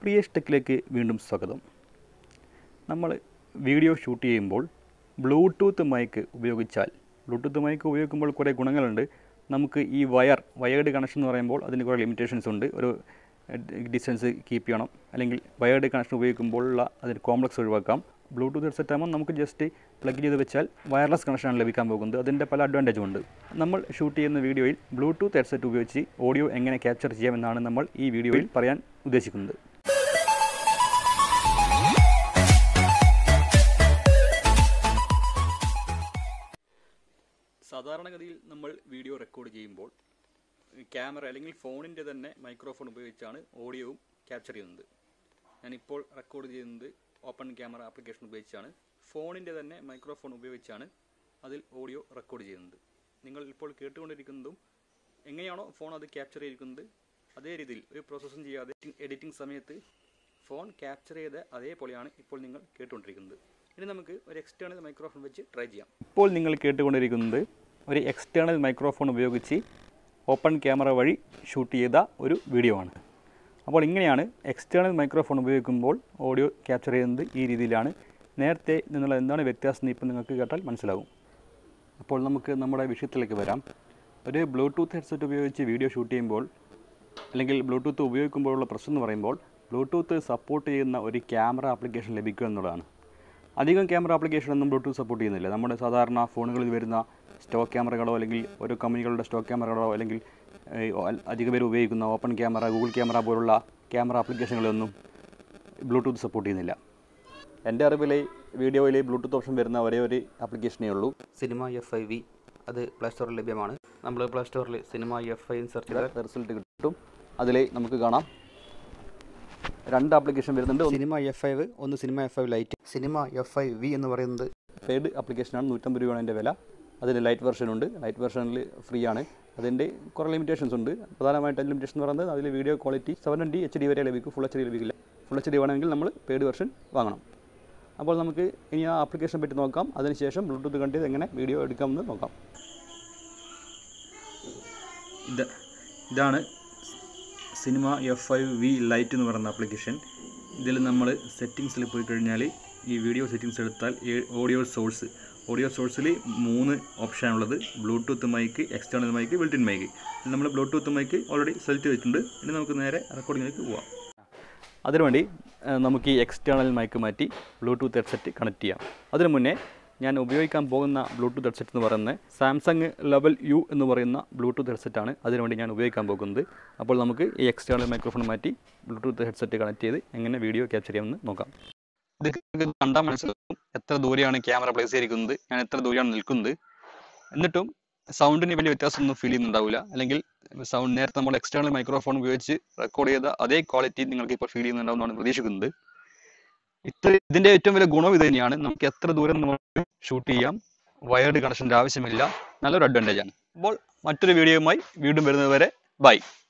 പ്രിയ ടെക്കിലേക്ക് വീണ്ടും സ്വാഗതം നമ്മൾ വീഡിയോ ഷൂട്ട് ചെയ്യുമ്പോൾ ബ്ലൂടൂത്ത് മൈക്ക് ഉപയോഗിച്ചാൽ ബ്ലൂടൂത്ത് മൈക്ക് ഉപയോഗിക്കുമ്പോൾ കുറേ ഗുണങ്ങളുണ്ട് നമുക്ക് ഈ വയർ വയേർഡ് കണക്ഷൻ എന്ന് പറയുമ്പോൾ അതിന് കുറേ ലിമിറ്റേഷൻസ് ഉണ്ട് ഒരു ഡിസ്റ്റൻസ് കീപ്പ് ചെയ്യണം അല്ലെങ്കിൽ വയേർഡ് കണക്ഷൻ ഉപയോഗിക്കുമ്പോഴുള്ള അതിന് കോംപ്ലക്സ് ഒഴിവാക്കാം ബ്ലൂടൂത്ത് ഹെഡ്സെറ്റ് ആകുമ്പോൾ നമുക്ക് ജസ്റ്റ് പ്ലഗ് ചെയ്ത് വെച്ചാൽ വയർലെസ് കണക്ഷനാണ് ലഭിക്കാൻ പോകുന്നത് അതിൻ്റെ പല അഡ്വാൻറ്റേജും ഉണ്ട് നമ്മൾ ഷൂട്ട് ചെയ്യുന്ന വീഡിയോയിൽ ബ്ലൂടൂത്ത് ഹെഡ്സെറ്റ് ഉപയോഗിച്ച് ഓഡിയോ എങ്ങനെ ക്യാപ്ചർ ചെയ്യാമെന്നാണ് നമ്മൾ ഈ വീഡിയോയിൽ പറയാൻ ഉദ്ദേശിക്കുന്നത് സാധാരണഗതിയിൽ നമ്മൾ വീഡിയോ റെക്കോർഡ് ചെയ്യുമ്പോൾ ക്യാമറ അല്ലെങ്കിൽ ഫോണിൻ്റെ തന്നെ മൈക്രോഫോൺ ഉപയോഗിച്ചാണ് ഓഡിയോവും ക്യാപ്ചർ ചെയ്യുന്നത് ഞാനിപ്പോൾ റെക്കോർഡ് ചെയ്യുന്നത് ഓപ്പൺ ക്യാമറ ആപ്ലിക്കേഷൻ ഉപയോഗിച്ചാണ് ഫോണിൻ്റെ തന്നെ മൈക്രോഫോൺ ഉപയോഗിച്ചാണ് അതിൽ ഓഡിയോ റെക്കോർഡ് ചെയ്യുന്നത് നിങ്ങൾ ഇപ്പോൾ കേട്ടുകൊണ്ടിരിക്കുന്നതും എങ്ങനെയാണോ ഫോൺ അത് ക്യാപ്ചർ ചെയ്തിരിക്കുന്നത് അതേ രീതിയിൽ ഒരു പ്രോസസ്സും ചെയ്യാതെ എഡിറ്റിംഗ് സമയത്ത് ഫോൺ ക്യാപ്ചർ ചെയ്ത അതേപോലെയാണ് ഇപ്പോൾ നിങ്ങൾ കേട്ടുകൊണ്ടിരിക്കുന്നത് ഇനി നമുക്ക് ഒരു എക്സ്റ്റേണൽ മൈക്രോഫോൺ വെച്ച് ട്രൈ ചെയ്യാം ഇപ്പോൾ നിങ്ങൾ കേട്ടുകൊണ്ടിരിക്കുന്നത് ഒരു എക്സ്റ്റേണൽ മൈക്രോഫോൺ ഉപയോഗിച്ച് ഓപ്പൺ ക്യാമറ വഴി ഷൂട്ട് ചെയ്ത ഒരു വീഡിയോ ആണ് അപ്പോൾ ഇങ്ങനെയാണ് എക്സ്റ്റേണൽ മൈക്രോഫോൺ ഉപയോഗിക്കുമ്പോൾ ഓഡിയോ ക്യാപ്ചർ ചെയ്യുന്നത് ഈ രീതിയിലാണ് നേരത്തെ നിന്നുള്ള എന്താണ് വ്യത്യാസം ഇപ്പം നിങ്ങൾക്ക് കേട്ടാൽ മനസ്സിലാകും അപ്പോൾ നമുക്ക് നമ്മുടെ വിഷയത്തിലേക്ക് വരാം ഒരു ബ്ലൂടൂത്ത് ഹെഡ്സെറ്റ് ഉപയോഗിച്ച് വീഡിയോ ഷൂട്ട് ചെയ്യുമ്പോൾ അല്ലെങ്കിൽ ബ്ലൂടൂത്ത് ഉപയോഗിക്കുമ്പോഴുള്ള പ്രശ്നം എന്ന് പറയുമ്പോൾ ബ്ലൂടൂത്ത് സപ്പോർട്ട് ചെയ്യുന്ന ഒരു ക്യാമറ ആപ്ലിക്കേഷൻ ലഭിക്കുക എന്നുള്ളതാണ് അധികം ക്യാമറ ആപ്ലിക്കേഷനൊന്നും ബ്ലൂടൂത്ത് സപ്പോർട്ട് ചെയ്യുന്നില്ല നമ്മുടെ സാധാരണ ഫോണുകളിൽ വരുന്ന സ്റ്റോക്ക് ക്യാമറകളോ അല്ലെങ്കിൽ ഓരോ കമ്പനികളുടെ സ്റ്റോക്ക് ക്യാമറകളോ അല്ലെങ്കിൽ ഏഹ്, അധിക പേര് ഉപയോഗിക്കുന്ന ഓപ്പൺ ക്യാമറ ഗൂഗിൾ ക്യാമറ പോലുള്ള ക്യാമറ ആപ്ലിക്കേഷനുകളൊന്നും ബ്ലൂടൂത്ത് സപ്പോർട്ട് ചെയ്യുന്നില്ല എൻ്റെ അറിവിൽ വീഡിയോയിൽ ബ്ലൂടൂത്ത് ഓപ്ഷൻ വരുന്ന ഒരേ ഒരു ആപ്ലിക്കേഷനേ ഉള്ളൂ സിനിമ എഫ് ഐ വി അത് പ്ലേ സ്റ്റോറിൽ ലഭ്യമാണ് നമ്മൾ പ്ലേ സ്റ്റോറിൽ സിനിമ എഫ് ഐ സെർച്ച് ചെയ്താൽ റിസൾട്ട് കിട്ടും അതിൽ നമുക്ക് കാണാം രണ്ട് ആപ്ലിക്കേഷൻ വരുന്നുണ്ട് ഒന്ന് സിനിമ എഫ് ഐ ഒന്ന് Cinema F I light Cinema F I V എന്ന് പറയുന്നത് പെയ്ഡ് ആപ്ലിക്കേഷനാണ് നൂറ്റമ്പത് രൂപയാണ് അതിൻ്റെ വില അതിൽ ലൈറ്റ് വെർഷൻ ഉണ്ട് ലൈറ്റ് വെർഷനിൽ ഫ്രീ ആണ് അതിൻ്റെ കുറേ ലിമിറ്റേഷൻസ് ഉണ്ട് പ്രധാനമായിട്ട് അതിൻ്റെ ലിമിറ്റേഷൻ എന്ന് പറയുന്നത് അതിൽ video quality seven D H D വരെ ലഭിക്കും ഫുൾ എച്ച് ഡി ലഭിക്കില്ല ഫുൾ എച്ച് ഡി വേണമെങ്കിൽ നമ്മൾ പെയ്ഡ് വെർഷൻ വാങ്ങണം അപ്പോൾ നമുക്ക് ഇനി ആ ആപ്ലിക്കേഷൻ പറ്റി നോക്കാം അതിനുശേഷം ബ്ലൂടൂത്ത് കണ്ട് എങ്ങനെ വീഡിയോ എടുക്കാമെന്ന് നോക്കാം ഇത് ഇതാണ് Cinema F I V light എന്ന് പറയുന്ന ആപ്ലിക്കേഷൻ ഇതിൽ നമ്മൾ സെറ്റിങ്സിൽ പോയി കഴിഞ്ഞാൽ ഈ വീഡിയോ സെറ്റിങ്സ് എടുത്താൽ ഓഡിയോ സോഴ്സ് ഓഡിയോ സോഴ്സിൽ മൂന്ന് ഓപ്ഷനാണുള്ളത് Bluetooth mic external mic built in mic നമ്മൾ ബ്ലൂടൂത്ത് മൈക്ക് ഓൾറെഡി സെലക്ട് ചെയ്തിട്ടുണ്ട് ഇനി നമുക്ക് നേരെ റെക്കോർഡിങ്ങിലേക്ക് പോവാം അതിനുവേണ്ടി ഏഹ്, നമുക്ക് ഈ എക്സ്റ്റേണൽ മൈക്ക് മാറ്റി ബ്ലൂടൂത്ത് ഹെഡ്സെറ്റ് കണക്ട് ചെയ്യാം അതിനു മുന്നേ ഞാൻ ഉപയോഗിക്കാൻ പോകുന്ന ബ്ലൂടൂത്ത് ഹെഡ്സെറ്റ് എന്ന് പറയുന്നത് സാംസങ് ലെവൽ യു എന്ന് പറയുന്ന ബ്ലൂടൂത്ത് ഹെഡ്സെറ്റാണ് അതിനുവേണ്ടി ഞാൻ ഉപയോഗിക്കാൻ പോകുന്നത് അപ്പോൾ നമുക്ക് ഈ എക്സ്റ്റേണൽ മൈക്രോഫോൺ മാറ്റി ബ്ലൂടൂത്ത് ഹെഡ്സെറ്റ് കണക്ട് ചെയ്ത് എങ്ങനെ വീഡിയോ ക്യാപ്ചർ ചെയ്യാമെന്ന് നോക്കാം ഇത് കണ്ടാൽ മനസ്സിലാക്കും എത്ര ദൂരെയാണ് ക്യാമറ പ്ലേസ് ചെയ്തിരിക്കുന്നത് ഞാൻ എത്ര ദൂരെയാണ് നിൽക്കുന്നത് എന്നിട്ടും സൗണ്ടിന് വലിയ വ്യത്യാസമൊന്നും ഫീൽ ചെയ്യുന്നുണ്ടാവില്ല അല്ലെങ്കിൽ സൗണ്ട് നേരത്തെ നമ്മൾ എക്സ്റ്റേണൽ മൈക്രോഫോൺ ഉപയോഗിച്ച് റെക്കോർഡ് ചെയ്ത അതേ ക്വാളിറ്റി നിങ്ങൾക്ക് ഇപ്പോൾ ഫീൽ ചെയ്യുന്നുണ്ടാവും എന്നാണ് പ്രതീക്ഷിക്കുന്നത് ഇത്ര ഇതിന്റെ ഏറ്റവും വലിയ ഗുണം ഇത് തന്നെയാണ് നമുക്ക് എത്ര ദൂരം നമുക്ക് ഷൂട്ട് ചെയ്യാം വയർഡ് കണക്ഷൻ്റെ ആവശ്യമില്ല നല്ലൊരു അഡ്വാൻറ്റേജ് ആണ് അപ്പോൾ മറ്റൊരു വീഡിയോയുമായി വീണ്ടും വരുന്നത് വരെ ബൈ